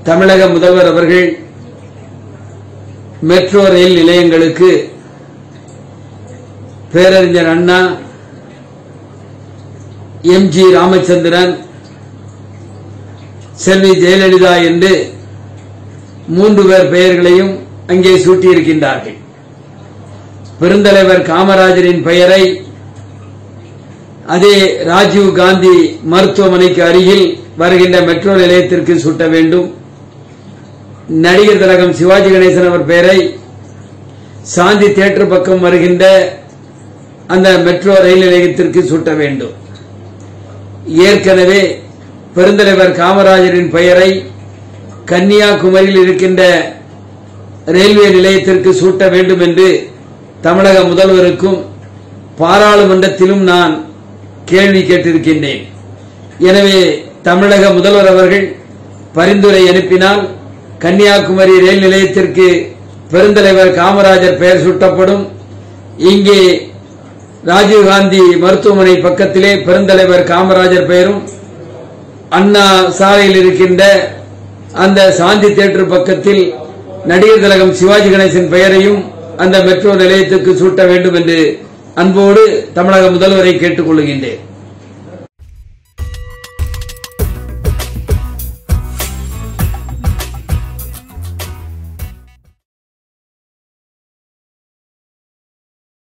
தமிழக முதல்வர் அவர்கள் மெட்ரோ ரயில் நிலையங்களுக்கு பேரறிஞர் அண்ணா எம் ஜி ராமச்சந்திரன் செல்வி ஜெயலலிதா என்று மூன்று பேர் பெயர்களையும் அங்கே சூட்டியிருக்கின்றார்கள் பெருந்தலைவர் காமராஜரின் பெயரை அதே ராஜீவ் காந்தி மருத்துவமனைக்கு அருகில் வருகின்ற மெட்ரோ நிலையத்திற்கு சூட்ட வேண்டும் நடிகர் திலகம் சிவாஜி கணேசன் அவர் பெயரை சாந்தி தியேட்டர் பக்கம் வருகின்ற அந்த மெட்ரோ ரயில் நிலையத்திற்கு சூட்ட வேண்டும் ஏற்கனவே பெருந்தலைவர் காமராஜரின் பெயரை கன்னியாகுமரியில் இருக்கின்ற ரயில்வே நிலையத்திற்கு சூட்ட வேண்டும் என்று தமிழக முதல்வருக்கும் பாராளுமன்றத்திலும் நான் கேள்வி கேட்டிருக்கின்றேன் எனவே தமிழக முதல்வர் அவர்கள் பரிந்துரை அனுப்பினால் கன்னியாகுமரி ரயில் நிலையத்திற்கு பெருந்தலைவர் காமராஜர் பெயர் சூட்டப்படும் இங்கே ராஜீவ்காந்தி மருத்துவமனை பக்கத்திலே பெருந்தலைவர் காமராஜர் பெயரும் அண்ணா சாலையில் இருக்கின்ற அந்த சாந்தி தியேட்டர் பக்கத்தில் நடிகர் திலகம் சிவாஜி கணேசன் பெயரையும் அந்த மெட்ரோ நிலையத்துக்கு சூட்ட வேண்டும் என்று அன்போடு தமிழக முதல்வரை கேட்டுக் கொள்கின்றேன்